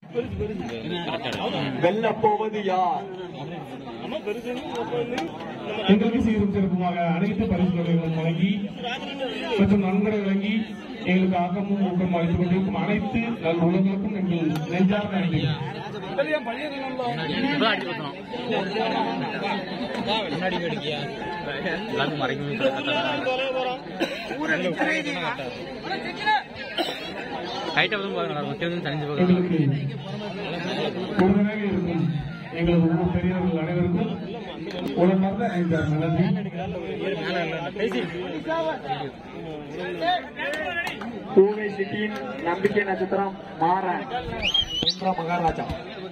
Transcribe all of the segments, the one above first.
வெல்ல போவது யார் எங்களுக்கு சீரும் சிறப்புமாக அனைத்து பரிசுகளையும் வழங்கி மற்றும் நன்கொடை வழங்கி எங்களுக்கு ஆக்கமும் ஊக்கம் அளித்துக் கொண்டிருக்கும் அனைத்து நல் உலகளுக்கும் எங்கள் நெஞ்சார்ந்த நன்றி எல்லாரும் மறைக்கவே ஹைட்டா வந்து பாருங்க முக்கியம் தனிஞ்சு போகிறோம் எங்களுக்கு உறுதுணையாக இருக்கும் எங்களது ஊர் பெரியவர்கள் அனைவருக்கும் உடன்பார்ந்த நெஞ்சார்ந்த நன்றி பூவை சிட்டியின் நம்பிக்கை நட்சத்திரம் மாறன் இந்திர மகாராஜா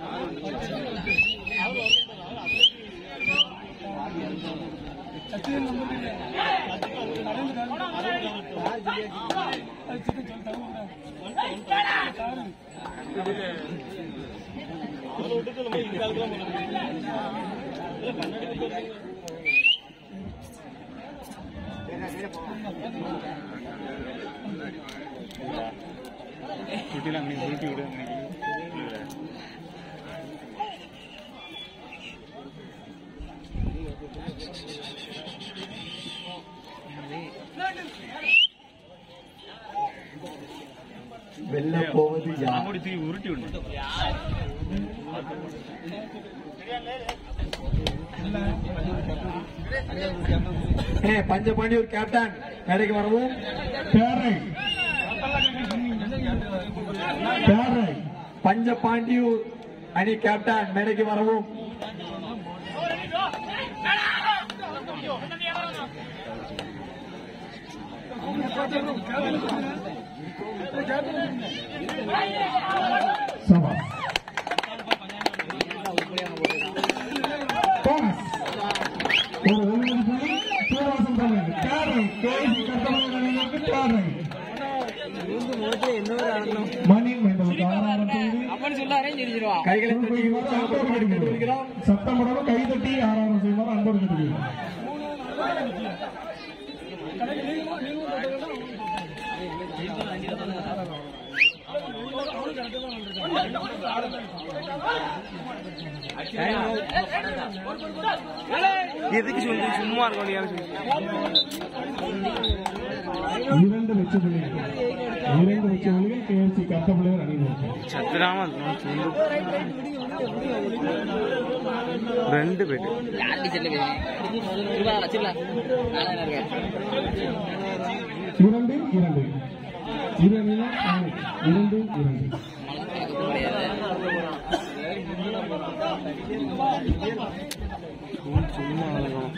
வெல்ல போவது யார் உருட்டி விடணும் ஏ, பஞ்சபாண்டியூர் கேப்டன் மேடைக்கு வரவும் பேரை பேரை பஞ்சபாண்டியூர் அணி கேப்டன் மேடைக்கு வரவும் சபா பாஸ் ஒரு ஒன்பது புள்ளி சூரவாசம் தமிழ் பேரை கேசி கட்டமைக்கு பேரை மணி மைந்தவுக்கு ஆறாயிரம் செய்து கைகளை தட்டி உற்சாகப்படுத்தி கேட்டுக்கொள்கிறோம் சத்தமுடன் கைதட்டி ஆறாயிரம் செய்வார் அன்போடு கேட்டுக்கிறோம் எதுக்கு சொல்லி சும்மா இருக்கும் இரண்டு லட்ச புள்ளிகள் இரண்டு லட்ச புள்ளிகள் கேஎஃப்சி கட்டப்பிள்ளையர் அணியினர் சத்துராம ரெண்டு பேரு இரண்டு இரண்டு இரண்டு நான்கு. இரண்டு இரண்டு சும்மா இருக்கும்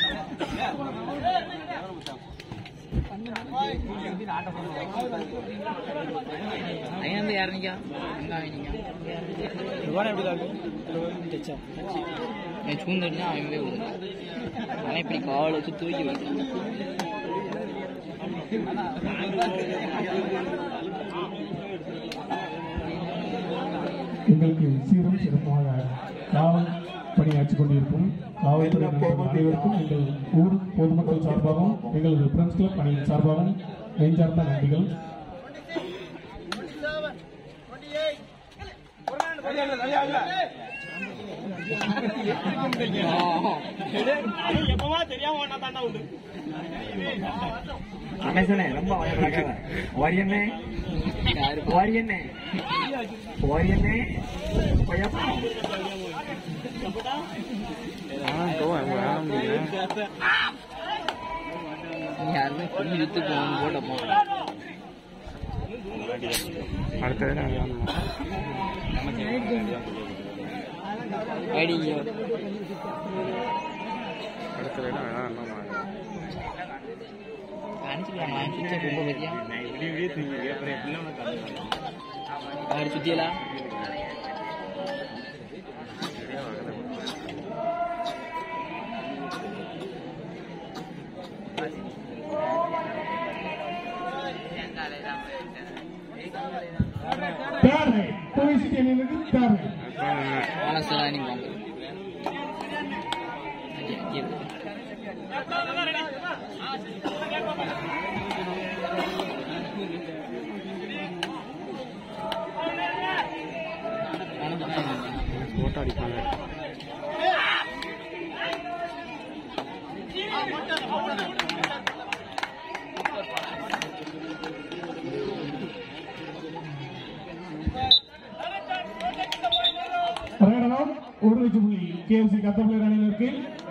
சூழ்ந்துட்டு அவன் விடுது அவன் இப்படி காலை வச்சு தூக்கி விடுறான் எங்களுக்கு சீரும் சிறப்பாக காவல் பணியாற்றிக் கொண்டிருக்கும் காவல்துறை நண்பர்கள் அனைவருக்கும் எங்கள் ஊர் பொதுமக்கள் சார்பாகவும் எங்களது ஃப்ரெண்ட்ஸ் கிளப் அணியின் சார்பாகவும் நெஞ்சார்ந்த நன்றிகள் அமேசனே ரொம்ப வயப்படாத வாரியண்ணே வாரியண்ணே வாரியண்ணே கொய்யாப்பா யாருமே புள்ளி வித்து போகணும் போட்டப்போ அடுத்தது ஐடிங்க அடுத்தது வேணாம் அனுப்பிச்சுக்கலாம் நான் சுத்தி ரொம்ப பெரியா விடிய விடிய தூங்கி அப்புறம் எப்படின்னா யாரு சுத்தியலா பேரை போலீஸ் அணியினருக்கு பேரை மனசுலாம் நீங்க வாங்க போட்டோ அடிப்பாங்க ரைட் அவுட் ஒரு லட்சம் புள்ளி கேஎஃப்சி கத்தப்பிள்ளை அணியினருக்கு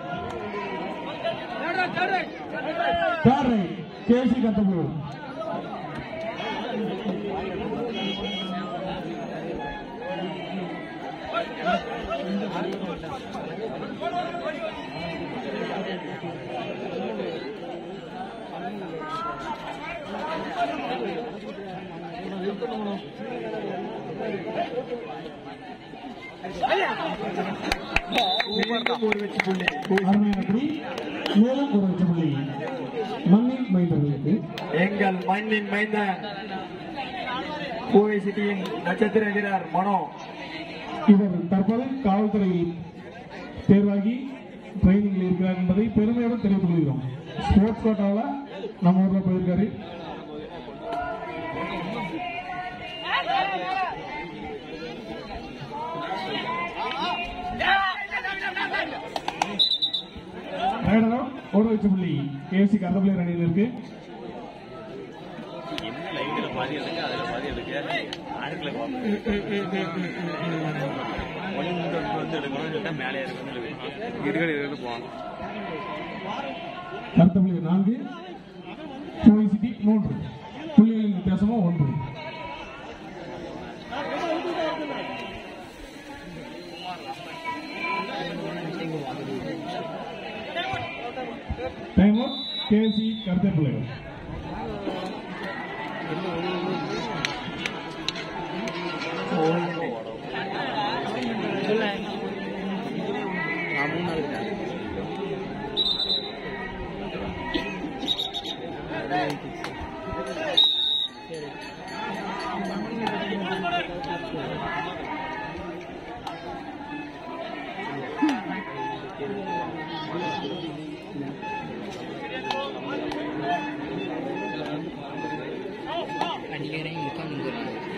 தேர்ட் ரைட் கேஎஃப்சி கத்தப்பிள்ளை மீண்டும் ஒரு வெற்றி புள்ளி அருமையானபடி மேலும் ஒரு லட்சம் புள்ளி மண்ணின் மைந்தர்களுக்கு எங்கள் மண்ணின் மைந்தன் கோவை சிட்டியின் நட்சத்திர வீரர் மனோ இவர் தற்போது காவல்துறையில் தேர்வாகி ட்ரைனிங்கில் இருக்கிறார் என்பதை பெருமையுடன் தெரிவித்துக் கொள்கிறோம் ஸ்போர்ட்ஸ் கோட்டாவில் நம்ம ஊர்ல போயிருக்காரு ரைடர் அவுட் ஒரு லட்சம் புள்ளி ஏசி கந்தபிள்ளை அணியினருக்கு இருக்கிற இதுக்கு போகணும் கருத்தபிள்ளை நான்கு கோவை சிட்டி மூன்று புள்ளிகளின் வித்தியாசமோ ஒன்று டைம் அவுட் கேசி கருத்தப்பிள்ளைகள் நான் மூணு நாள் இருக்கேன் அடிக்கிறேன் உட்காந்து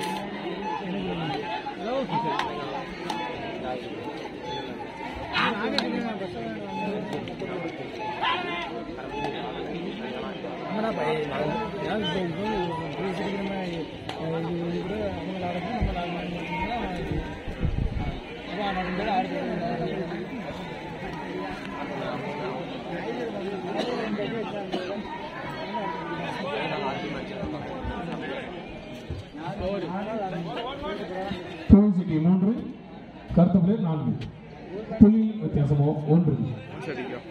கோவை சிட்டி மூன்று கருத்தப்பிள்ளை நான்கு புள்ளியின் வித்தியாசமோ ஒன்று சரிக்கோ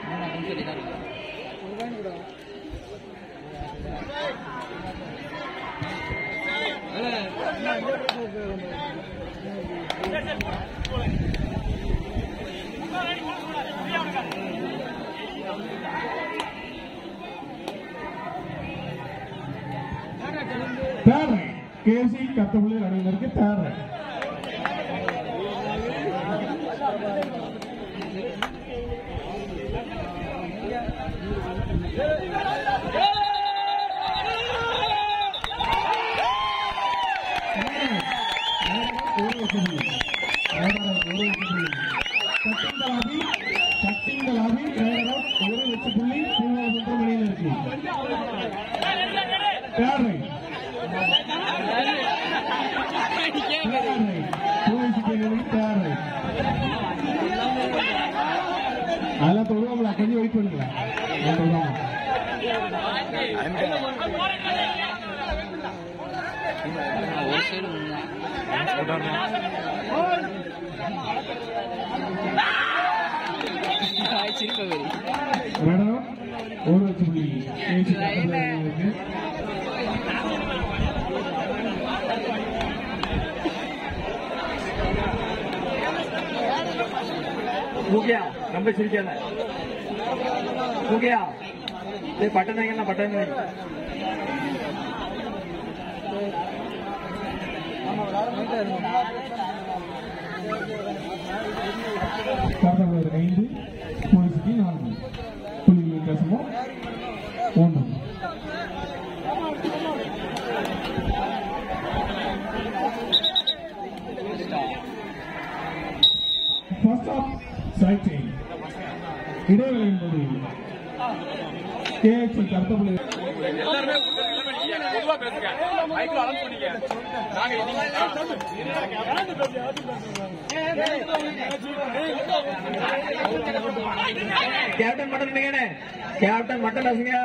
தேர்ட் கேசி கருத்தப்பிள்ளை அணியினருக்கு தேர்ட் அதெல்லாம் தொழுவாங்களா கொஞ்சம் வெயிட் பண்ணுங்களா நான் தொழுவாங்க ஒரு சைடு உண்மை சிரிப்ப வரி மேடம் ஒரு லட்சம் புள்ளி ஏசி இருக்கு மூக்கியா ரொம்ப சிரிக்காத மூக்கியா ஏய் பட்டன் வைங்க பட்டன் வைங்க கார்டவர் ஐந்து போலீஸுக்கு நான்கு புள்ளிகள் வித்தியாசமோ ஒன்று ஃபர்ஸ்ட் ஆஃப் சைக்கிள் இடைவேளை என்பது கேஎக்ஸல் கருத்தப்பள்ளி கேப்டன் மட்டன் நினைக்கிறேன் கேப்டன் மட்டன் ரசிங்க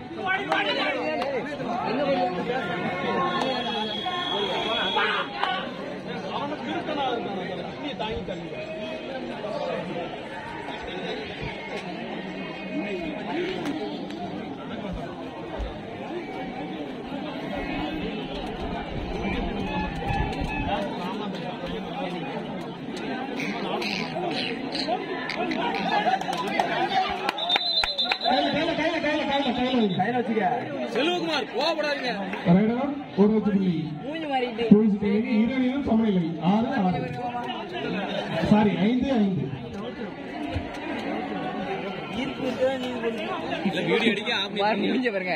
கையில கையில கையில கையில கையில கையில வைங்க. கையில வச்சுக்க ரைடர் ஒரு வச்சு புள்ளி மூஞ்சி மாறிட்டு போலீஸ் தேவைக்கு இரு அணியிலும் சமநிலை ஆறு ஆறு சாரி ஐந்து ஐந்து பாருங்க மூஞ்ச பாருங்க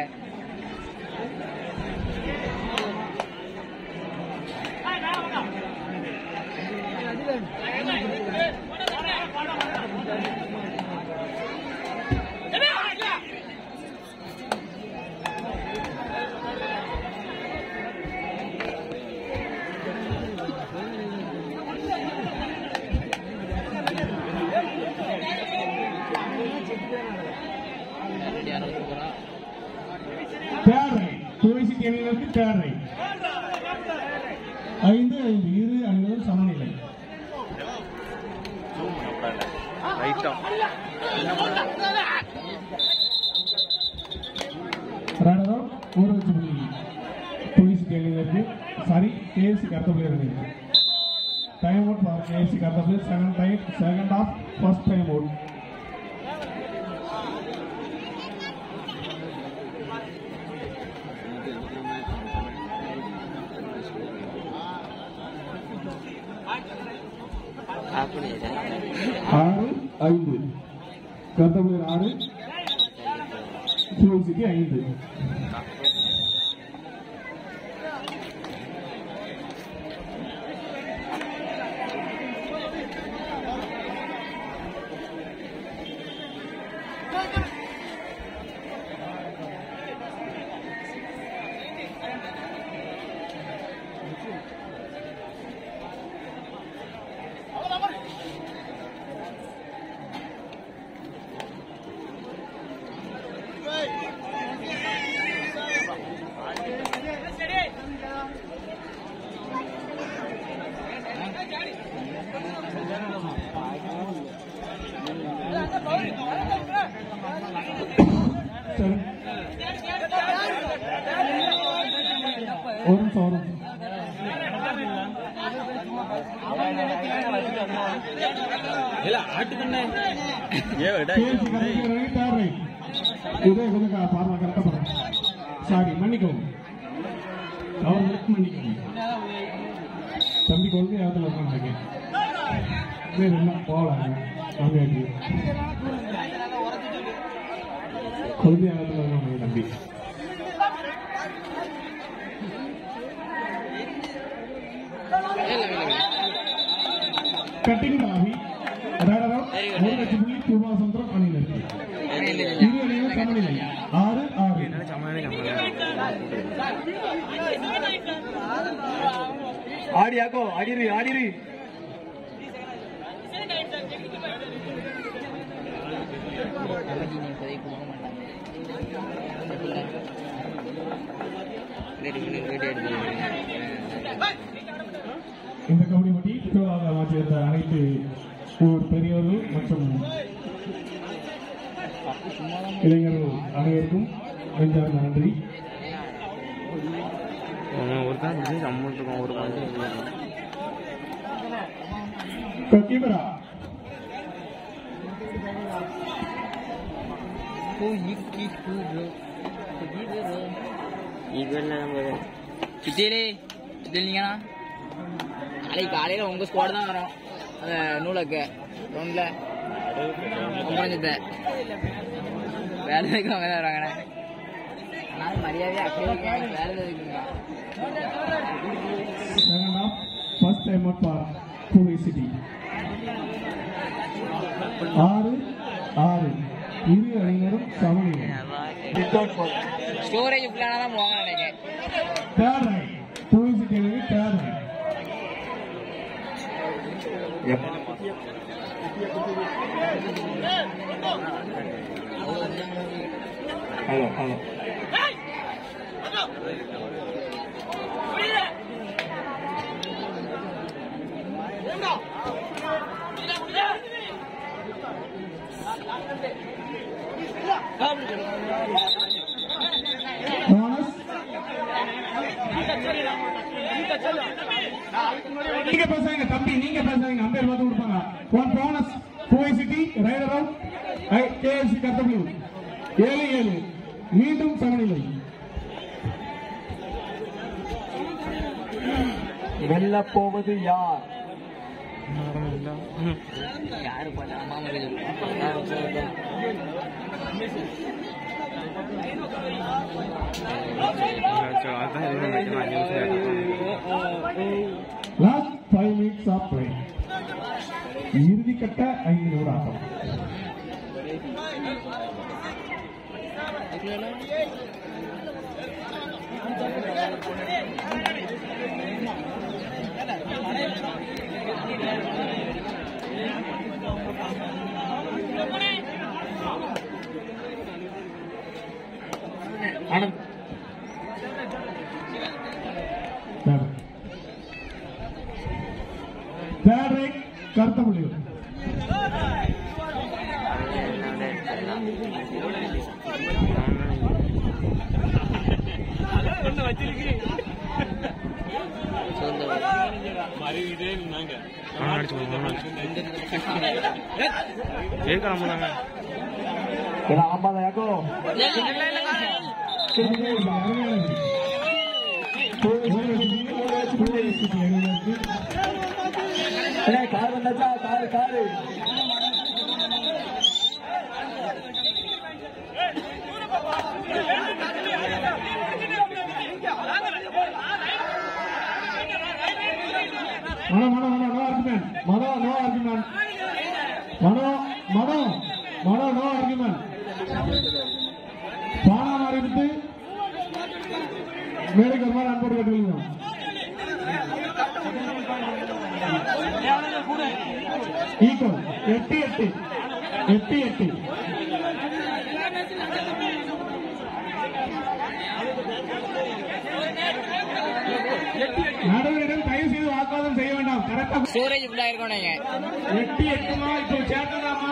தேர்ரை துளசி அணியினருக்கு தேர்ரை ஐந்து ஐந்து இரு அணிகளும் சமநிலை ரைட்டா ரைடரோ ஒரு வச்சு புள்ளி துளசி அணியினருக்கு சாரி கேஎஸ்சி கருத்தப்பள்ளி அணியினருக்கு time out for KSC Karuthapalli second time second half first time out ஆறு ஐந்து கருத்தப்பள்ளி ஆறு துளசிக்கு ஐந்து சரி ஒரு நிமிஷம் ஒரு நிமிஷம் கேஎஸ்சி கருத்தப்பள்ளி தேர்ரை இதே கொஞ்சம் பார்வை கரெக்டாக பாருங்க சாரி மன்னிக்கவும் அவர்களுக்கு மன்னிக்கவும் தம்பி கொள்கை இடத்துல இருக்காங்க வேறு என்ன போகலாங்க வாங்க கொள்கை இடத்துல இருக்காங்க தம்பி கட்டிங் தாவி ரேடரோ ஒரு லட்சம் புள்ளி பூர்வாசந்திரம் அணியினர் இரு அணியும் சமநிலை ஆறு ஆறு ஆடியாக்கோ அடிரு அடிரு இந்த கபடி போட்டி திருவிழாவை மாற்றியிருந்த அனைத்து ஊர் பெரியவர்கள் மற்றும் இளைஞர்கள் அனைவருக்கும் நெஞ்சார்ந்த நன்றி ஒரு தான் விஜய் அமௌண்ட் இருக்கும் ஒரு மாதிரி கீபரா சித்தியிலே சித்தியில் நீங்கண்ணா நாளைக்கு காலையில் உங்கள் ஸ்குவாட் தான் வரும் அந்த நூலக்கு ரவுண்டில் குறைஞ்சத வேலை இருக்கு அவங்க தான் வராங்கண்ணே ஆனால் மரியாதையாக அப்படியே வேலை இருக்குங்க second half first time out for பூவே சிட்டி ஆறு ஆறு இரு அணியினரும் சமநிலை வித்தவுட் பால் ஸ்டோரேஜ் ஃபுல்லான தான் போவாங்க நினைக்கிறேன் தேர்ட் ரைட் டூரிஸ்ட் கேள்வி தேர்ட் ரைட் எப் ஹலோ ஹலோ போனஸ் நீங்க பேசாங்க தம்பி நீங்க பேசாங்க அம்பேர் பார்த்து கொடுப்பாங்க one bonus two city raider out KSC Karuthapalli ஏழு ஏழு மீண்டும் சமநிலை வெல்ல போவது யார் யாரு பார்த்தா அம்மா மாதிரி அதான் எதுவும் வைக்கணும் அஞ்சு நிமிஷம் last five minutes of play இறுதி கட்ட ஐந்து நிமிட ஆட்டம் ஆனந்த் தேர்ட் தேர்ட் ரைட் கருத்த முடிவு அவன் அடிச்சு அவன் கேட்கலாம் போதாங்க ஏன்னா ஆமாம் யாக்கோ அண்ணே கார் வந்தாச்சா car car Mano Mano Mano no argument Mano no argument Mano Mano Mano no argument பானம் அறிவித்து மேடைக்கு ஒரு மாதிரி அன்போடு கேட்டுக்கொள்கிறோம் ஈக்குவல் எட்டு எட்டு எட்டு எட்டு நடுவரிடம் தயவு செய்து வாக்குவாதம் செய்ய வேண்டாம் கரெக்டா ஸ்டோரேஜ் ஃபுல்லா இருக்கும் நீங்க எட்டு எட்டுமா இப்போ சேர்த்ததாமா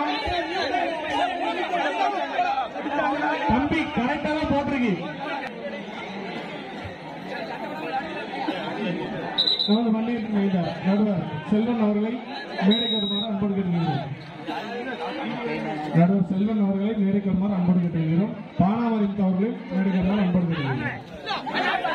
தம்பி கரெக்டா தான் போட்டிருக்கு நமது பள்ளியின் மைதார் நடுவர் செல்வன் அவர்களை மேடைக்கு வருமாறு அன்போடு கேட்டுக்கிறோம் நடுவர் செல்வன் அவர்களை மேடைக்கு வருமாறு அன்போடு கேட்டுக்கிறோம் பானாவரின் அவர்களை மேடைக்கு வருமாறு அன்போடு கேட்டுக்கிறோம்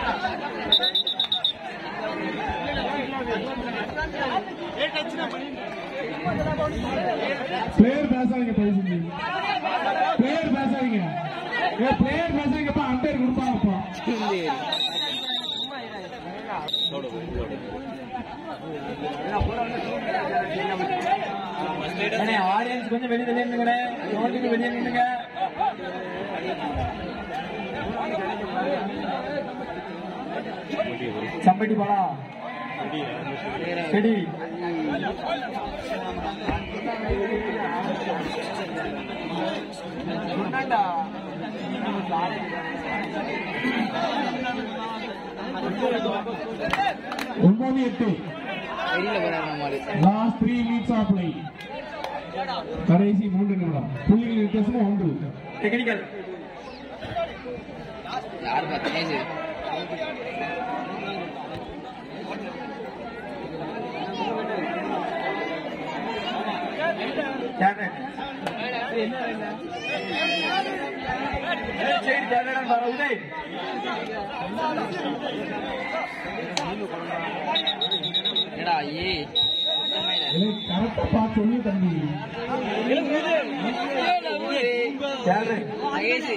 பிளேயர் பேசாதீங்க தயவு செஞ்சு பிளேயர் பேசாதீங்க ஏ பிளேயர் பேசாதீங்கப்பா அம்பேர் கொடுப்பாங்கப்பா அண்ணே ஆடியன்ஸ் கொஞ்சம் வெளியே வெளியே நின்னுங்கண்ணே ரோட்டுக்கு வெளியே நின்னுங்க சம்பட்டி பாடா செடி ஒன்பது எட்டு வெளியில போறாங்க மாதிரி last three minutes of play கடைசி மூன்று நிமிடம் புள்ளிகள் வித்தியாசம் ஒன்று டெக்னிக்கல் யாரு பார்த்தீங்க சரி கேப்டன் சரி கேப்டன் வர உதய் என்னடா ஏ கரெக்டா பார்த்து சொல்லி தம்பி captain Mahesh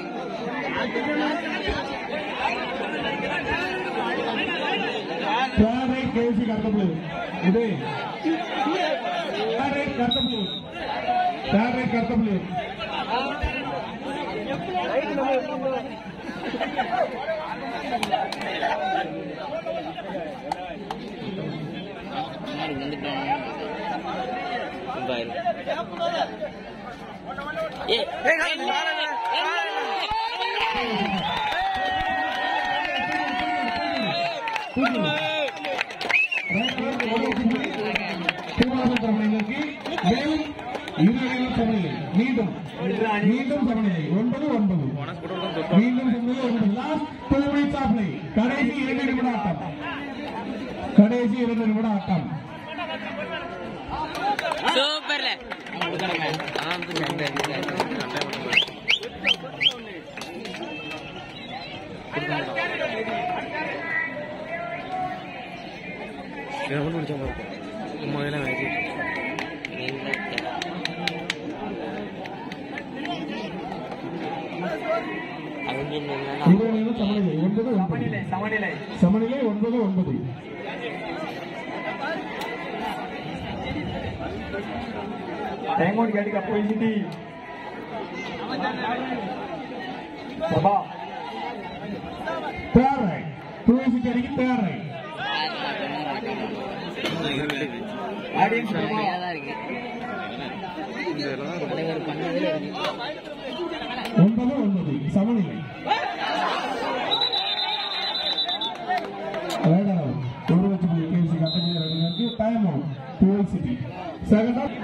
third raid KC கரெக்டா பிளே இது தேர்ட் ரைட் கரெக்டா பிளே தேர்ட் ரைட் கர்த்தபுலியூர் முன்னாடி வந்துட்டாங்க பாரு ஏய் மூன்றாவது சமநிலைக்கு மேலும் இரு அணிகள் சமநிலை மீண்டும் மீண்டும் சமநிலை ஒன்பது ஒன்பது மீண்டும் சமநிலை ஒன்பது last two minutes of play கடைசி இரண்டு நிமிட ஆட்டம் கடைசி இரண்டு நிமிட ஆட்டம் சூப்பர்ல எவ்வளோ முடிச்சா பார்ப்போம் சும்மா இதெல்லாம் வேறு அவங்க என்னன்னா இரு அணிகள் சமநிலை ஒன்பது ஒன்பது சமநிலை சமநிலை ஒன்பது ஒன்பது டைம் அவுட் கேட்டுக்கு அப்போ city Prabha third raid two six அடிக்கு தேர்ட் ரைட் ஆடியன்ஸ் பிரபா தான் இருக்கு தலைவர் பண்ணதுல இருக்கு ஒன்பது ஒன்பது சமநிலை ரைட் அவுட் ஒரு லட்சம் கேசி கட்டணம் ரெண்டு time out two city second of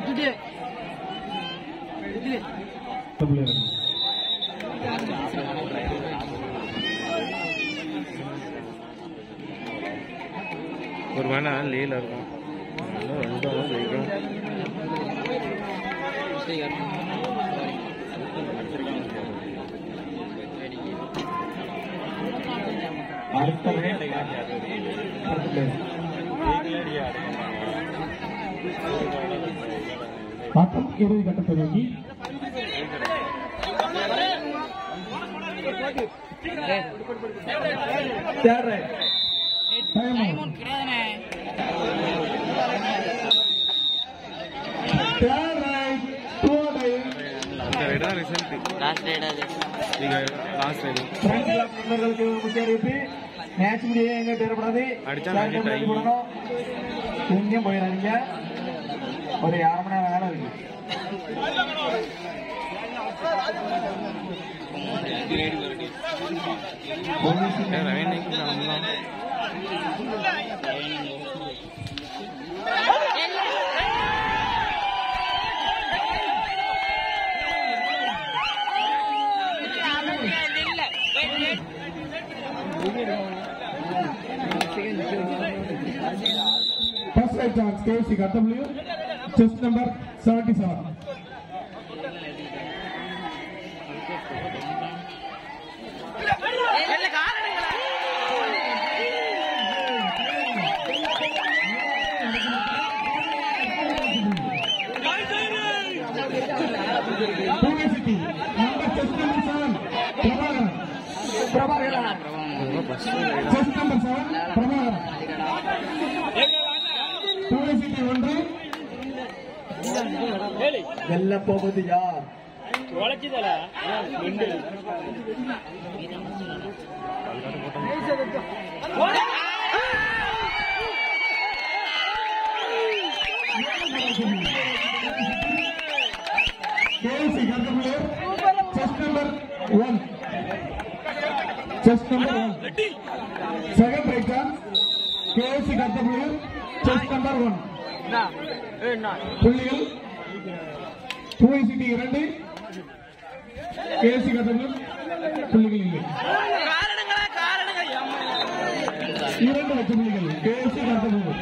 ஒரு மணி நேரம் லீவில் இருக்கும் இன்னும் ரெண்டு மணி ஜெயிக்கும் அடுத்த மேட் ஆட்டம் இறுதி கட்டத்தை நோக்கி third raid time out third raid two time அந்த ரைடு தான் ரிசல்ட் லாஸ்ட் ரைட் அது ಈಗ லாஸ்ட் ரைடு ஃப்ரெண்ட்ஸ் கிளப் மெம்பர்களுக்கு ஒரு முக்கிய அறிவிப்பு மேட்ச் முடிய எங்க தேவைப்படாது அடிச்சா யாருக்கு நன்றி முன்னாடி போடணும் எங்கேயும் போயிடாதீங்க ஒரு அரை மணி நேரம் வேலை இருக்கு ரவீன் கிளம்பலாம் First right chance, KFC KW, chest number 77. Pune City, number chest number 7, Prabhakaran. Chest number 7, Prabhakaran. Pune City ஒன்று வெல்ல போவது யார் KFC Kartapur, chest number 1. Chest number 1. Second right chance, KFC Kartapur, chest number 1. புள்ளிகள் பூவை city இரண்டு கேசி கட்டணம் புள்ளிகள் இல்லை இரண்டு லட்சம் புள்ளிகள் கேஎஃப்சி கருத்தபுரம்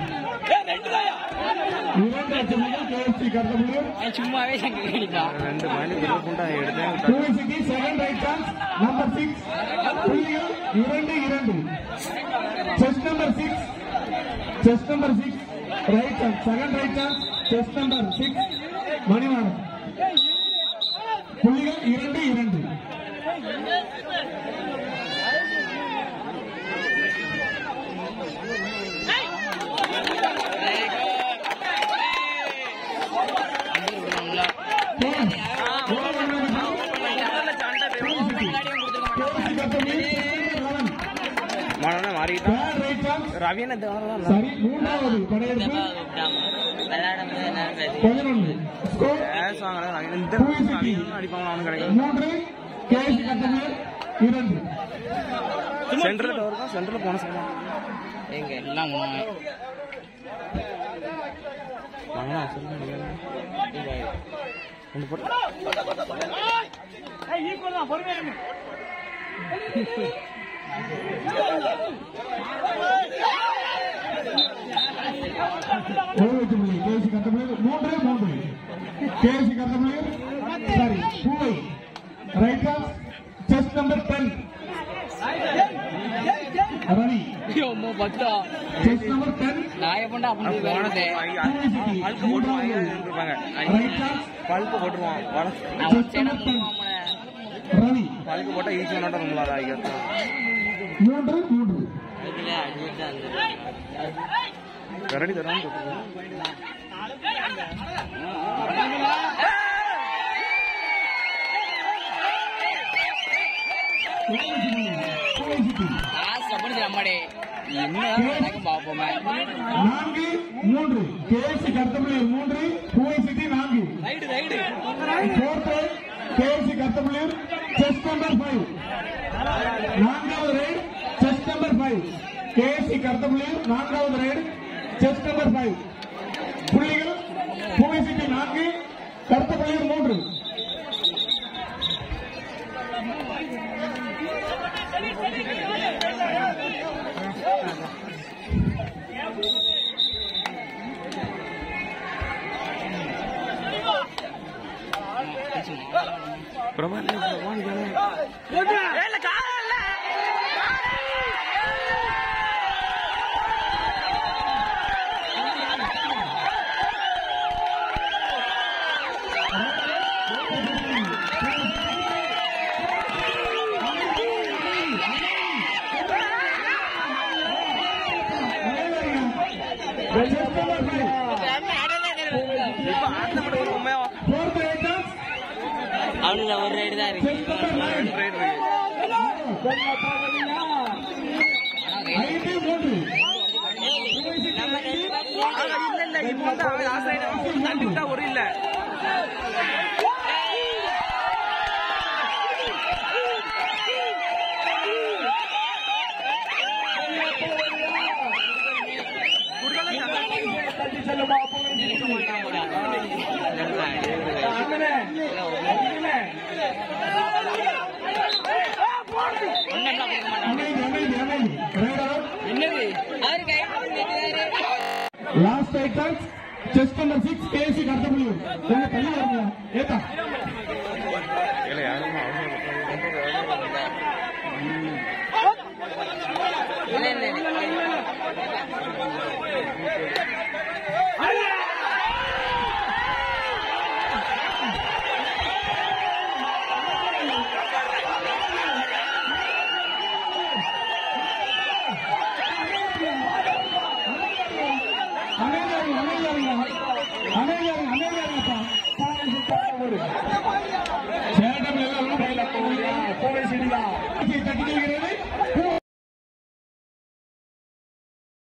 இரண்டு லட்சம் புள்ளிகள் கேஎஃப்சி கருத்தபுரம் சும்மாவே சங்க கேடிப்பான் ரெண்டு மணி குரூப்புண்டா எடுத்தேன் Poovai city second raid chance number six புள்ளிகள் இரண்டு இரண்டு chest number six chest number six raid chance second raid chance chest number six Manivannan புள்ளிகள் இரண்டு இரண்டு மனோனா மாறிக்கிட்டான் ரவியனை தேவனா சரி மூன்றாவது படையெடுப்பு பதினொன்று ஸ்கோர் பேசுவாங்க ரவியன் இந்த ரவியன் அடிப்பாங்க அவனு கிடைக்கும் மூன்று கேசி கட்டமையர் இரண்டு சென்டர்ல டவர் தான் சென்டர்ல போன சொல்லலாம் எங்க எல்லாம் ஒண்ணு மகனா சொல்லுங்க ரெண்டு போட்டு ஒரு வெற்றி புள்ளி கேசி கட்டமையர் மூன்று மூன்று கேசி கட்டமையர் சரி Poovai raid of chest number ten Ravi அம்மா பத்தா செஸ் நம்பர் டென் நான் எப்பண்டா அப்படி வரதே பல்க்கு போட்டுருவாங்க இருப்பாங்க ரைட் ஆஃப் பல்க்கு போட்டுருவான் வள அவன் சேனா ரவி பல்க்கு போட்டா ஈஸி பண்ணாட்ட ரொம்ப ஆகிட்டு மூன்று மூன்று இதுல அடிச்சு அந்த கரடி தரான்னு லாஸ்ட் அப்படி அம்மாடே என்ன எனக்கு பாப்போமே நான்கு மூன்று கேஎஸ்சி கருத்தமலையூர் மூன்று பூவை சிட்டி நான்கு raid raid fourth KSC Karuthamalaiyur chest number five நான்காவது raid chest number five KSC Karuthamalaiyur நான்காவது ரைடு செஸ் நம்பர் ஃபைவ் புள்ளிகள் பூவை சிட்டி நான்கு கருத்தமலையூர் மூன்று Prabhakar Prabhakar chest number five இப்ப ஆட்ட மட்டும் உண்மையா ஃபோர்த் ரைட் அவனுக்கு ஒரு ரைடு தான் இருக்கு செஸ் நம்பர் நைன் ரெண்டு ரைடு இருக்கு ஐந்து மூன்று இல்ல இல்ல இப்ப வந்து அவன் லாஸ்ட் ரைடு தள்ளி விட்டா ஒரு இல்ல அமைதி அமைதி அமைதி ரைட் அவுட் என்னது அவரு கை last items chest number six KC Karuthamalaiyur கொஞ்சம் தள்ளி வரீங்க ஏத்தா இல்ல யாரும் இல்ல இல்ல இல்ல அமைதி அமைதி அமைதி அமைதி அமைதியாருங்கப்பா சேட்டம் எல்லாம் பூவை சிடிதான் தட்டி வைக்கிறது